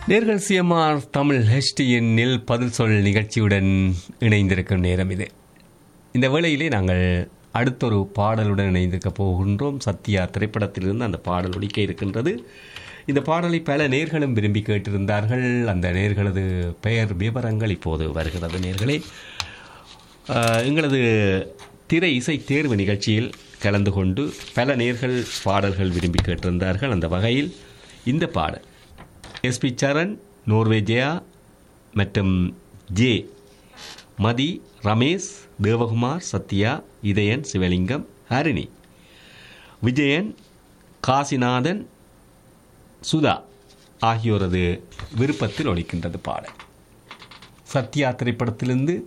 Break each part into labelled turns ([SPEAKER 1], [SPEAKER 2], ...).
[SPEAKER 1] நேர்கள் சிஎம்ஆர் தமிழ் ஹெச்டிஎன்னில் பதில் சொல் நிகழ்ச்சியுடன் இணைந்திருக்கும் நேரம் இது இந்த வேளையிலே நாங்கள் அடுத்தொரு பாடலுடன் இணைந்திருக்க போகின்றோம் சத்யா திரைப்படத்திலிருந்து அந்த பாடல் ஒலிக்க இருக்கின்றது இந்த பாடலை பல நேர்களும் விரும்பி கேட்டிருந்தார்கள் அந்த நேர்களது பெயர் விவரங்கள் இப்போது வருகிறது நேர்களே ஆஹ், எங்களது திரை இசை தேர்வு நிகழ்ச்சியில் கலந்து கொண்டு பல நேர்கள் பாடல்கள் விரும்பி கேட்டிருந்தார்கள் அந்த வகையில் இந்த பாடல் எஸ்பி சரண் நோர்வே ஜெயா மற்றும் ஜே மதி ரமேஷ் தேவகுமார் சத்யா இதயன் சிவலிங்கம் ஹரிணி விஜயன் காசிநாதன் சுதா ஆகியோரது விருப்பத்தில் ஒலிக்கின்றது பாடல் சத்யா திரைப்படத்திலிருந்து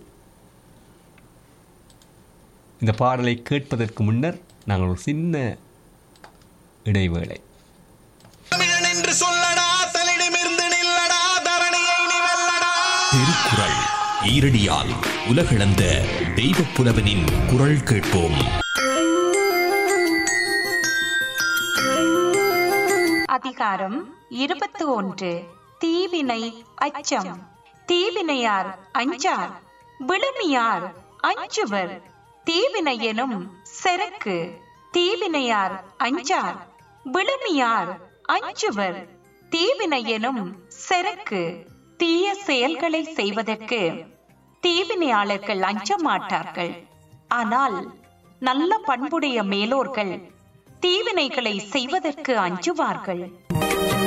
[SPEAKER 1] இந்த பாடலை கேட்பதற்கு முன்னர் நாங்கள் ஒரு சின்ன இடைவேளை
[SPEAKER 2] தமிழன் என்று சொல்லடா தலிடமிருந்து நில்லடா தரணியை நீ வெல்லடா
[SPEAKER 3] திருக்குறள் ஈரடியால் உலகளந்த தெய்வப் புலவனின் குரல் கேட்போம்
[SPEAKER 4] அதிகாரம் இருபத்து ஒன்று தீவினை அச்சம் தீவினையார் அஞ்சார் விழுமியார் அஞ்சுவர் தீவினை எனும் செருக்கு தீவினையார் அஞ்சார் விழுமியார் அஞ்சுவர் தீவினை எனும் செருக்கு தீய செயல்களை செய்வதற்கு தீவினையாளர்கள் அஞ்ச மாட்டார்கள் ஆனால் நல்ல பண்புடைய மேலோர்கள் தீவினைகளை செய்வதற்கு அஞ்சுவார்கள்